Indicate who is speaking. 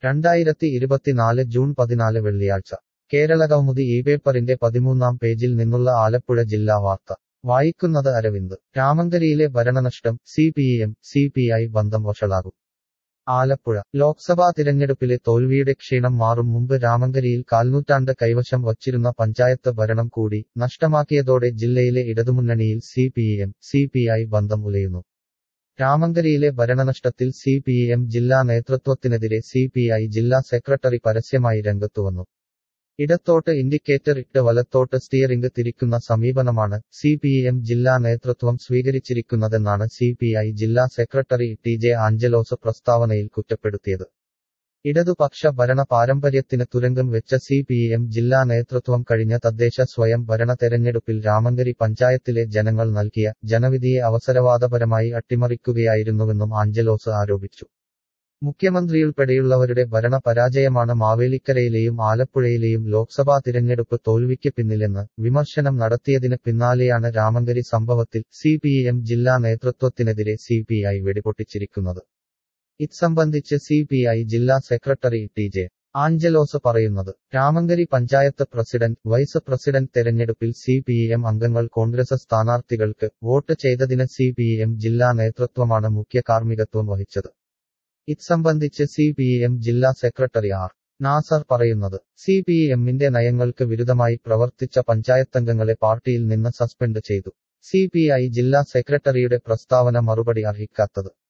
Speaker 1: രണ്ടായിരത്തി ഇരുപത്തിനാല് ജൂൺ പതിനാല് വെള്ളിയാഴ്ച കേരളകൗമുദി ഈ പേപ്പറിന്റെ പതിമൂന്നാം പേജിൽ നിന്നുള്ള ആലപ്പുഴ ജില്ലാ വാർത്ത വായിക്കുന്നത് അരവിന്ദ് രാമങ്കരിയിലെ ഭരണനഷ്ടം C P M C P I ബന്ധം വഷളാകും ആലപ്പുഴ ലോക്സഭാ തിരഞ്ഞെടുപ്പിലെ തോൽവിയുടെ ക്ഷീണം മാറും മുമ്പ് രാമങ്കരിയിൽ കാൽനൂറ്റാണ്ട് കൈവശം വച്ചിരുന്ന പഞ്ചായത്ത് ഭരണം കൂടി നഷ്ടമാക്കിയതോടെ ജില്ലയിലെ ഇടതുമുന്നണിയിൽ C P M C P I ബന്ധം ഉലയുന്നു രാമങ്കരിയിലെ ഭരണനഷ്ടത്തിൽ സി പി എം ജില്ലാ നേതൃത്വത്തിനെതിരെ സി പി ഐ ജില്ലാ സെക്രട്ടറി പരസ്യമായി രംഗത്തുവന്നു ഇടത്തോട്ട് ഇൻഡിക്കേറ്റർ ഇട്ട് വലത്തോട്ട് സ്റ്റിയറിംഗ് തിരിക്കുന്ന സമീപനമാണ് സി പി എം ജില്ലാ നേതൃത്വം സ്വീകരിച്ചിരിക്കുന്നതെന്നാണ് സി പി ഐ ജില്ലാ സെക്രട്ടറി ടി ജെ ആഞ്ചലോസ് പ്രസ്താവനയിൽ കുറ്റപ്പെടുത്തിയത് ഇടതുപക്ഷ ഭരണ പാരമ്പര്യത്തിന് തുരങ്കം വെച്ച സി പി എം ജില്ലാ നേതൃത്വം കഴിഞ്ഞ തദ്ദേശ സ്വയം ഭരണ തെരഞ്ഞെടുപ്പിൽ രാമങ്കരി പഞ്ചായത്തിലെ ജനങ്ങൾ നൽകിയ ജനവിധിയെ അവസരവാദപരമായി അട്ടിമറിക്കുകയായിരുന്നുവെന്നും ആഞ്ചലോസ് ആരോപിച്ചു മുഖ്യമന്ത്രിയുൾപ്പെടെയുള്ളവരുടെ ഭരണ പരാജയമാണ് മാവേലിക്കരയിലെയും ആലപ്പുഴയിലെയും ലോക്സഭാ തിരഞ്ഞെടുപ്പ് തോൽവിക്ക് പിന്നിലെന്ന് വിമർശനം നടത്തിയതിന് പിന്നാലെയാണ് രാമങ്കരി സംഭവത്തിൽ സി പി എം ജില്ലാ നേതൃത്വത്തിനെതിരെ സി പി ഐ വെടിപൊട്ടിച്ചിരിക്കുന്നത് ഇത്സംബന്ധിച്ച് സി പി ഐ ജില്ലാ സെക്രട്ടറി ടി ജെ ആഞ്ചലോസ് പറയുന്നത് Ramankari panchayat president vice president തെരഞ്ഞെടുപ്പിൽ സി പി എം അംഗങ്ങൾ കോൺഗ്രസ് സ്ഥാനാർത്ഥികൾക്ക് വോട്ട് ചെയ്തതിന് സി പി എം ജില്ലാ നേതൃത്വമാണ് മുഖ്യ കാർമ്മികത്വം വഹിച്ചത് ഇത്സംബന്ധിച്ച് സി പി എം ജില്ലാ സെക്രട്ടറി ആർ നാസർ പറയുന്നത് സി പി എമ്മിന്റെ നയങ്ങൾക്ക് വിരുദ്ധമായി പ്രവർത്തിച്ച പഞ്ചായത്തംഗങ്ങളെ പാർട്ടിയിൽ നിന്ന് സസ്പെൻഡ് ചെയ്തു സി പി ഐ ജില്ലാ സെക്രട്ടറിയുടെ പ്രസ്താവന മറുപടി അർഹിക്കാത്തത്